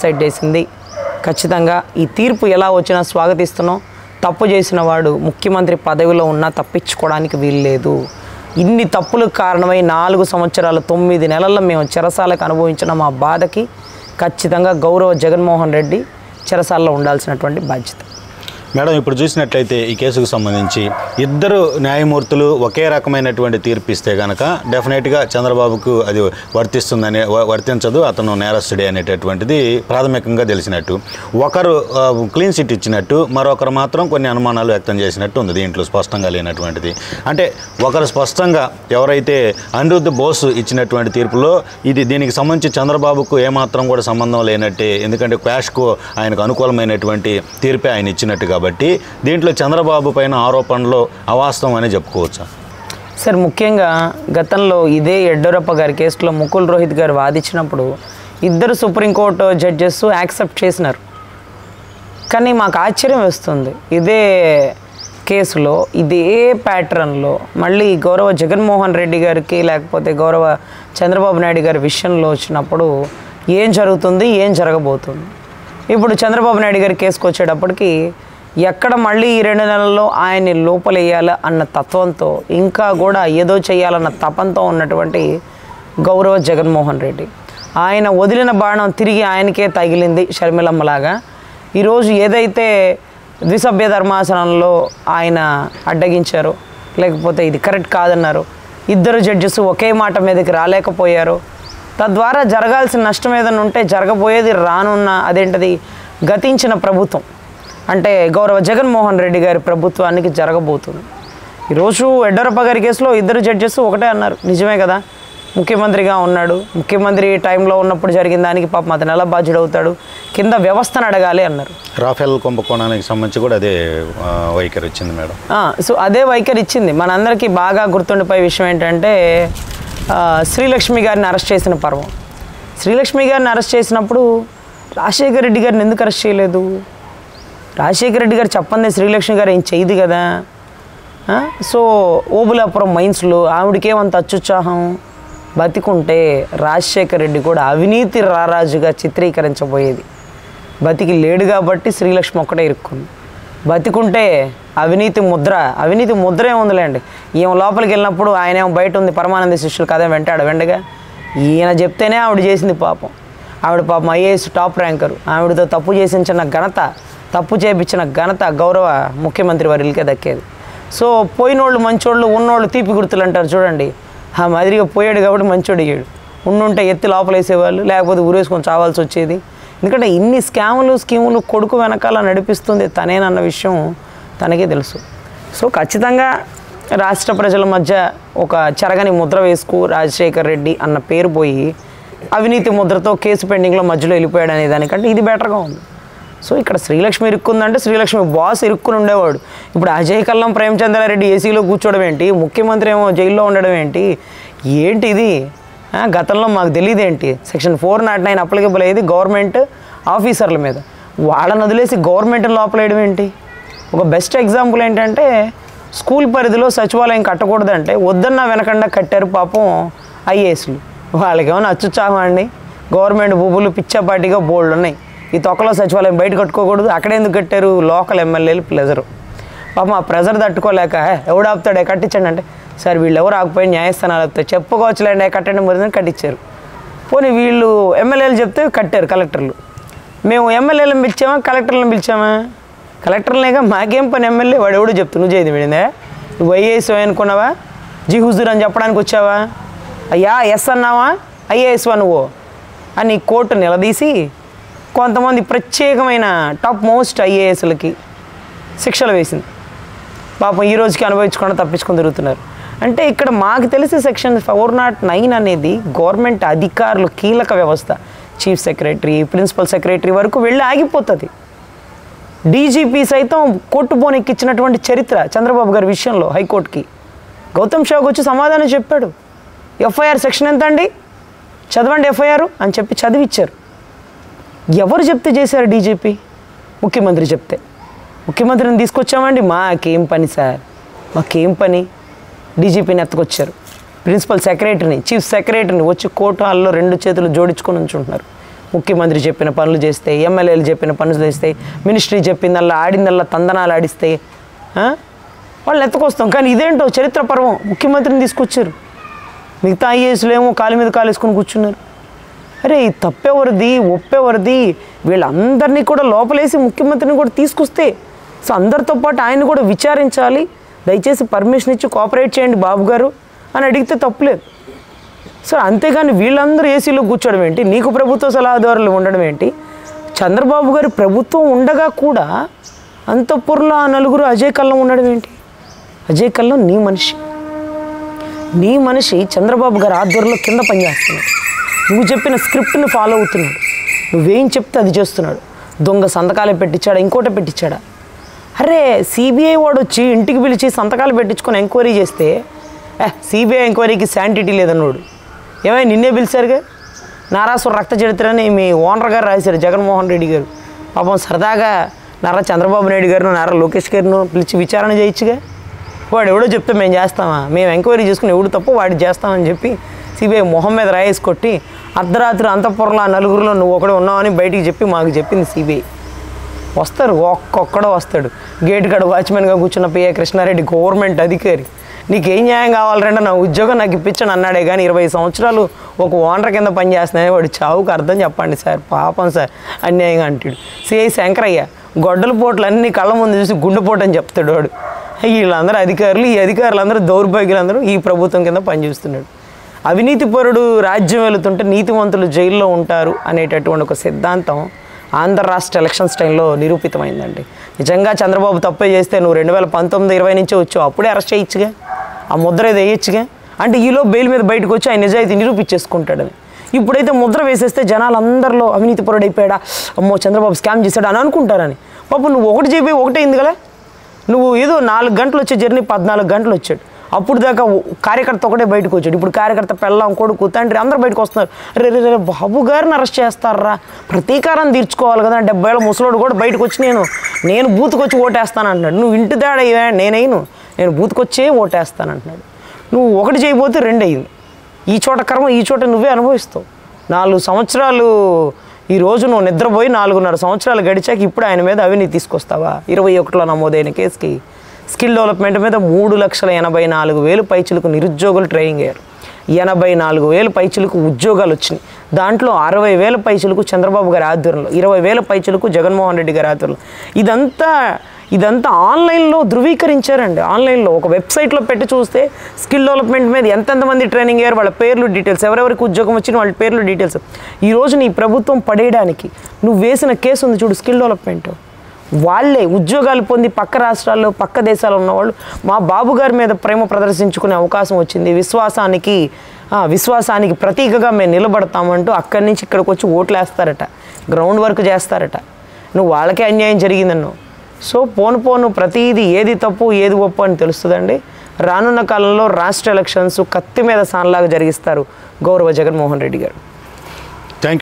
Decide చేసింది ఖచ్చితంగా ఈ తీర్పు ఎలా వచ్చినా స్వాగతిస్తున్నాం తప్పు చేసిన వాడు ముఖ్యమంత్రి పదవిలో ఉన్నా తప్పించుకోవడానికి వీల్లేదు ఇన్ని తప్పులకు కారణమై నాలుగు సంవత్సరాల తొమ్మిది నెలల్లో మేము చెరసాలకు అనుభవించిన మా బాధకి ఖచ్చితంగా గౌరవ జగన్మోహన్ రెడ్డి చెరసాలలో ఉండాల్సినటువంటి బాధ్యత మేడం ఇప్పుడు చూసినట్లయితే ఈ కేసుకు సంబంధించి ఇద్దరు న్యాయమూర్తులు ఒకే రకమైనటువంటి తీర్పు ఇస్తే కనుక డెఫినెట్గా చంద్రబాబుకు అది వర్తిస్తుందని వ- వర్తించదు అతను నేరస్తుడే అనేటటువంటిది ప్రాథమికంగా తెలిసినట్టు ఒకరు ఆ, క్లీన్ చిట్ ఇచ్చినట్టు మరొకరు మాత్రం కొన్ని అనుమానాలు వ్యక్తం చేసినట్టు ఉంది దీంట్లో స్పష్టంగా లేనటువంటిది అంటే ఒకరు స్పష్టంగా ఎవరైతే అనిరుద్ధ్ బోస్ ఇచ్చినటువంటి తీర్పులో ఇది దీనికి సంబంధించి చంద్రబాబుకు ఏమాత్రం కూడా సంబంధం లేనట్టే ఎందుకంటే క్వాష్కు ఆయనకు అనుకూలమైనటువంటి తీర్పే ఆయన ఇచ్చినట్టు కాబట్టి దీంట్లో చంద్రబాబు పైన ఆరోపణలు అవాస్తవం అని చెప్పుకోవచ్చా సార్ ముఖ్యంగా గతంలో ఇదే యడ్యూరప్ప గారి కేసులో ముకుల్ రోహిత్ గారు వాదించినప్పుడు ఇద్దరు సుప్రీంకోర్టు జడ్జెస్ యాక్సెప్ట్ చేసినారు కానీ మాకు ఆశ్చర్యం వేస్తుంది ఇదే కేసులో ఇదే ప్యాటర్న్లో మళ్ళీ గౌరవ జగన్మోహన్ రెడ్డి గారికి లేకపోతే గౌరవ చంద్రబాబు నాయుడు గారి విషయంలో వచ్చినప్పుడు ఏం జరుగుతుంది ఏం జరగబోతుంది ఇప్పుడు చంద్రబాబు నాయుడు గారి కేసుకు వచ్చేటప్పటికి ఎక్కడ మళ్ళీ ఈ రెండు నెలల్లో ఆయన్ని లోపలేయాలా అన్న తత్వంతో ఇంకా కూడా ఏదో చేయాలన్న తపంతో ఉన్నటువంటి గౌరవ జగన్మోహన్ రెడ్డి ఆయన వదిలిన బాణం తిరిగి ఆయనకే తగిలింది షర్మిలమ్మలాగా ఈరోజు ఏదైతే ద్విసభ్య ధర్మాసనంలో ఆయన అడ్డగించారో లేకపోతే ఇది కరెక్ట్ కాదన్నారు ఇద్దరు జడ్జెస్ ఒకే మాట మీదకి రాలేకపోయారు తద్వారా జరగాల్సిన నష్టం ఏదైనా ఉంటే జరగబోయేది రానున్న అదేంటది గతించిన ప్రభుత్వం అంటే గౌరవ జగన్మోహన్ రెడ్డి గారి ప్రభుత్వానికి జరగబోతుంది ఈరోజు ఎడ్డరప్ప గారి కేసులో ఇద్దరు జడ్జెస్ ఒకటే అన్నారు నిజమే కదా ముఖ్యమంత్రిగా ఉన్నాడు ముఖ్యమంత్రి టైంలో ఉన్నప్పుడు జరిగిన దానికి పాపం అతను ఎలా బాధ్యుడు అవుతాడు కింద వ్యవస్థను అడగాలి అన్నారు రాఫెల్ కుంభకోణానికి సంబంధించి కూడా అదే ఆ, వైఖరి వచ్చింది మేడం ఆ, సో అదే వైఖరి ఇచ్చింది మనందరికీ బాగా గుర్తుండిపోయే విషయం ఏంటంటే ఆ, శ్రీలక్ష్మి గారిని అరెస్ట్ చేసిన పర్వం శ్రీలక్ష్మి గారిని అరెస్ట్ చేసినప్పుడు రాజశేఖర రెడ్డి గారిని ఎందుకు అరెస్ట్ చేయలేదు రాజశేఖర రెడ్డి గారు చెప్పండి శ్రీలక్ష్మి గారు ఏం చేయదు కదా ఆ? సో ఓబులాపురం మైన్స్లో ఆవిడకేమంత అత్యుత్సాహం బతికుంటే రాజశేఖర రెడ్డి కూడా అవినీతి రారాజుగా చిత్రీకరించబోయేది బతికి లేడు కాబట్టి శ్రీలక్ష్మి ఒక్కటే ఇరుక్కుంది బతికుంటే అవినీతి ముద్ర అవినీతి ముద్ర ఏముందిలేండి ఈమె లోపలికి వెళ్ళినప్పుడు ఆయన ఏమో బయట ఉంది పరమానంద శిష్యులు కథ వెంటాడు వెండగా ఈయన చెప్తేనే ఆవిడ చేసింది పాపం ఆవిడ పాపం ఐఏఎస్ టాప్ ర్యాంకరు ఆవిడతో తప్పు చేసించిన ఘనత తప్పు చేపించిన ఘనత గౌరవ ముఖ్యమంత్రి వారికే దక్కేది సో పోయినోళ్ళు మంచోళ్ళు ఉన్నోళ్ళు తీపి గుర్తులు అంటారు చూడండి ఆ మాదిరిగా పోయాడు కాబట్టి మంచోడు అయ్యాడు ఉండుంటే ఎత్తి లోపలేసేవాళ్ళు లేకపోతే ఊరేసుకొని చావాల్సి వచ్చేది ఎందుకంటే ఇన్ని స్కాములు స్కీములు కొడుకు వెనకాల నడిపిస్తుంది తనేనన్న విషయం తనకే తెలుసు సో ఖచ్చితంగా రాష్ట్ర ప్రజల మధ్య ఒక చెరగని ముద్ర వేసుకు రాజశేఖర్ రెడ్డి అన్న పేరు పోయి అవినీతి ముద్రతో కేసు పెండింగ్లో మధ్యలో వెళ్ళిపోయాడు అనే దానికంటే ఇది బెటర్గా ఉంది సో ఇక్కడ శ్రీలక్ష్మి ఇరుక్కుందంటే శ్రీలక్ష్మి బాస్ ఇరుక్కుని ఉండేవాడు ఇప్పుడు అజయ్ కల్లం ప్రేమచంద్రారెడ్డి ఏసీలో కూర్చోవడం ఏంటి ముఖ్యమంత్రి ఏమో జైల్లో ఉండడం ఏంటి ఏంటి ఇది ఆ, గతంలో మాకు తెలియదు ఏంటి section four naught nine applicable అయ్యేది గవర్నమెంట్ ఆఫీసర్ల మీద వాళ్ళని వదిలేసి గవర్నమెంట్ని లోపలేయడం ఏంటి ఒక బెస్ట్ ఎగ్జాంపుల్ ఏంటంటే స్కూల్ పరిధిలో సచివాలయం కట్టకూడదంటే వద్దన్న వెనకుండా కట్టారు పాపం ఐఏఎస్లు వాళ్ళకి ఏమైనా అత్యుత్సాహం అండి గవర్నమెంట్ భూములు పిచ్చాపాటిగా బోల్డ్ ఉన్నాయి ఈ తొక్కలో సచివాలయం బయట కట్టుకోకూడదు అక్కడ ఎందుకు కట్టారు లోకల్ ఎమ్మెల్యేలు ప్లెజరు పాపం ఆ ప్రెజర్ తట్టుకోలేక ఎవడు ఆపుతాడే కట్టించండి అంటే సార్ వీళ్ళు ఎవరు ఆగిపోయి న్యాయస్థానాలు ఆపుతారు చెప్పుకోవచ్చులేండి కట్టండి మరి కట్టించారు పోనీ వీళ్ళు ఎమ్మెల్యేలు చెప్తే కట్టారు కలెక్టర్లు మేము ఎమ్మెల్యేలను పిలిచామా కలెక్టర్లను పిలిచామా కలెక్టర్లేగా మాకేం పని ఎమ్మెల్యే వాడు ఎవడో చెప్తు నువ్వు చేయదు వీడిందే నువ్వు ఐఏఎస్ అనుకున్నావా జీ హుజూర్ అని చెప్పడానికి వచ్చావా అయ్యా ఎస్ అన్నావా ఐఏఎస్ వా నువ్వు అని కోర్టు నిలదీసి కొంతమంది ప్రత్యేకమైన టాప్ మోస్ట్ ఐఏఎస్లకి శిక్షలు వేసింది పాపం ఈ రోజుకి అనుభవించకుండా తప్పించుకొని తిరుగుతున్నారు అంటే ఇక్కడ మాకు తెలిసే సెక్షన్ ఫోర్ నాట్ నైన్ అనేది గవర్నమెంట్ అధికారులు కీలక వ్యవస్థ చీఫ్ సెక్రటరీ ప్రిన్సిపల్ సెక్రటరీ వరకు వెళ్ళి ఆగిపోతుంది డీజీపీ సైతం కోర్టు పోనెక్కిచ్చినటువంటి చరిత్ర చంద్రబాబు గారి విషయంలో హైకోర్టుకి గౌతమ్ షాకు వచ్చి సమాధానం చెప్పాడు ఎఫ్ఐఆర్ సెక్షన్ ఎంత అండి చదవండి ఎఫ్ఐఆర్ అని చెప్పి చదివిచ్చారు ఎవరు చెప్తే చేశారు డీజీపీ ముఖ్యమంత్రి చెప్తే ముఖ్యమంత్రిని తీసుకొచ్చామండి మాకేం పని సార్ మాకేం పని డీజీపీని ఎత్తుకొచ్చారు ప్రిన్సిపల్ సెక్రటరీని చీఫ్ సెక్రటరీని వచ్చి కోర్టు హాల్లో రెండు చేతులు జోడించుకొని ఉంచుంటున్నారు ముఖ్యమంత్రి చెప్పిన పనులు చేస్తే ఎమ్మెల్యేలు చెప్పిన పనులు చేస్తే మినిస్ట్రీ చెప్పిందల్లా ఆడిందల్లా తందనాలు ఆడిస్తే ఆ? వాళ్ళని ఎత్తుకొస్తాం కానీ ఇదేంటో చరిత్ర పర్వం ముఖ్యమంత్రిని తీసుకొచ్చారు మిగతా ఐఏఎస్లు ఏమో కాలు మీద కాలు వేసుకొని కూర్చున్నారు అరే ఈ తప్పెవరిది ఒప్పెవరిది వీళ్ళందరినీ కూడా లోపలేసి ముఖ్యమంత్రిని కూడా తీసుకొస్తే సో అందరితో పాటు ఆయన కూడా విచారించాలి దయచేసి పర్మిషన్ ఇచ్చి కోఆపరేట్ చేయండి బాబు గారు అని అడిగితే తప్పులేదు సో అంతేగాని వీళ్ళందరూ ఏసీలో కూర్చోవడం ఏంటి నీకు ప్రభుత్వ సలహాదారులు ఉండడం ఏంటి చంద్రబాబు గారి ప్రభుత్వం ఉండగా కూడా అంతఃపురంలో ఆ నలుగురు అజయ్ కల్లం ఉండడం ఏంటి అజయ్ కల్లం నీ మనిషి నీ మనిషి చంద్రబాబు గారి ఆధ్వర్యంలో కింద పనిచేస్తున్నాడు నువ్వు చెప్పిన స్క్రిప్ట్ని ఫాలో అవుతున్నాడు నువ్వేం చెప్తే అది చేస్తున్నాడు దొంగ సంతకాలే పెట్టించాడా ఇంకోటి పెట్టించాడా అరే సిబిఐ వాడు వచ్చి ఇంటికి పిలిచి సంతకాలు పెట్టించుకొని ఎంక్వైరీ చేస్తే ఏ సిబిఐ ఎంక్వైరీకి శాంటిటీ లేదన్నాడు ఏమైనా నిన్నే పిలిచారుగా నారాసుర రక్త చరిత్రని మీ ఓనర్ గారు రాశారు జగన్మోహన్ రెడ్డి గారు పాపం సరదాగా నారా చంద్రబాబు నాయుడు గారు నారా లోకేష్ గారిను పిలిచి విచారణ చేయొచ్చుగా వాడు ఎవడో చెప్తే మేము చేస్తామా మేము ఎంక్వైరీ చేసుకుని ఎవడు తప్పు వాడు చేస్తామని చెప్పి సిబిఐ మొహం మీద రాయేసి కొట్టి అర్ధరాత్రి అంతఃపురంలో ఆ నలుగురిలో నువ్వు ఒకడే ఉన్నావని బయటికి చెప్పి మాకు చెప్పింది సిబిఐ వస్తారు ఒక్కొక్కడో వస్తాడు గేట్ కాడ వాచ్మెన్గా కూర్చున్న పిఏ కృష్ణారెడ్డి గవర్నమెంట్ అధికారి నీకేం న్యాయం కావాలంటే నా ఉద్యోగం నాకు ఇప్పించని అన్నాడే కానీ ఇరవై సంవత్సరాలు ఒక ఓనర్ కింద పనిచేస్తున్నాయి వాడు చావుకు అర్థం చెప్పండి సార్ పాపం సార్ అన్యాయంగా అంటాడు సిఐ శంకరయ్య గొడ్డల పోట్లు అన్ని కళ్ళ ముందు చూసి గుండెపోటు అని చెప్తాడు వాడు వీళ్ళందరూ అధికారులు ఈ అధికారులందరూ దౌర్భాగ్యులందరూ ఈ ప్రభుత్వం కింద పనిచేస్తున్నాడు అవినీతిపరుడు రాజ్యం వెళుతుంటే నీతివంతులు జైల్లో ఉంటారు అనేటటువంటి ఒక సిద్ధాంతం ఆంధ్ర రాష్ట్ర ఎలక్షన్స్ టైంలో నిరూపితమైందండి నిజంగా చంద్రబాబు తప్పే చేస్తే నువ్వు రెండు వేల పంతొమ్మిది ఇరవై నుంచే వచ్చావు అప్పుడే అరెస్ట్ చేయొచ్చుగా ఆ ముద్ర ఏదో వేయొచ్చుగా అంటే ఈలో బెయిల్ మీద బయటకు వచ్చి ఆయన నిజాయితీ నిరూపించేసుకుంటాడని ఇప్పుడైతే ముద్ర వేసేస్తే జనాలందరిలో అవినీతిపరుడు అయిపోయాడా అమ్మో చంద్రబాబు స్కామ్ చేశాడు అని అనుకుంటారని పాపం నువ్వు ఒకటి చెప్పి ఒకటే అయింది కదా నువ్వు ఏదో నాలుగు గంటలు వచ్చే జర్నీ పద్నాలుగు గంటలు వచ్చాడు అప్పుడు దాకా ఓ- కార్యకర్త ఒకటే బయటకు వచ్చాడు ఇప్పుడు కార్యకర్త పెళ్ళాం కొడుకు తండ్రి అందరూ బయటకు వస్తున్నారు రే రే రే బాబు గారిని అరెస్ట్ చేస్తారా ప్రతీకారం తీర్చుకోవాలి కదా డెబ్బై ఏళ్ళ ముసలోడు కూడా బయటకు వచ్చి నేను నేను బూత్కి వచ్చి ఓటేస్తాను అంటున్నాడు నువ్వు ఇంటి తేడా ఇవే, నేనైను నేను బూత్కి వచ్చే ఓటేస్తాను అంటున్నాడు నువ్వు ఒకటి చేయబోతే రెండు అయింది ఈ చోట కర్మ ఈ చోట నువ్వే అనుభవిస్తావు నాలుగు సంవత్సరాలు ఈ రోజు నువ్వు నిద్రపోయి నాలుగున్నర సంవత్సరాలు గడిచాక ఇప్పుడు ఆయన మీద అవినీతి తీసుకొస్తావా ఇరవై ఒకటిలో నమోదైన కేసుకి స్కిల్ డెవలప్మెంట్ మీద మూడు లక్షల ఎనభై నాలుగు వేలు పైచులకు నిరుద్యోగులు ట్రైనింగ్ అయ్యారు ఎనభై నాలుగు వేల పైచులకు ఉద్యోగాలు వచ్చినాయి దాంట్లో అరవై వేల పైచులకు చంద్రబాబు గారి ఆధ్వర్యంలో ఇరవై వేల పైచులకు జగన్మోహన్ రెడ్డి గారి ఆధ్వర్యంలో ఇదంతా ఇదంతా ఆన్లైన్లో ధృవీకరించారండి ఆన్లైన్లో ఒక వెబ్సైట్లో పెట్టి చూస్తే స్కిల్ డెవలప్మెంట్ మీద ఎంతెంతమంది ట్రైనింగ్ అయ్యారు వాళ్ళ పేర్లు డీటెయిల్స్ ఎవరెవరికి ఉద్యోగం వచ్చిన వాళ్ళ పేర్లు డీటెయిల్స్ ఈ రోజు నీ ప్రభుత్వం పడేయడానికి నువ్వు వేసిన కేసు ఉంది చూడు స్కిల్ డెవలప్మెంట్ వాళ్ళే ఉద్యోగాలు పొంది పక్క రాష్ట్రాల్లో పక్క దేశాల్లో ఉన్నవాళ్ళు మా బాబు గారి మీద ప్రేమ ప్రదర్శించుకునే అవకాశం వచ్చింది విశ్వాసానికి ఆ, విశ్వాసానికి ప్రతీకగా మేము నిలబడతామంటూ అక్కడి నుంచి ఇక్కడికి వచ్చి ఓట్లు వేస్తారట గ్రౌండ్ వర్క్ చేస్తారట నువ్వు వాళ్ళకే అన్యాయం జరిగిందన్నావు సో పోను పోను ప్రతిదీ ఏది తప్పు ఏది ఒప్పు అని తెలుస్తుందండి రానున్న కాలంలో రాష్ట్ర ఎలక్షన్స్ కత్తి మీద సాన్లాగా జరిగిస్తారు గౌరవ జగన్మోహన్ రెడ్డి గారు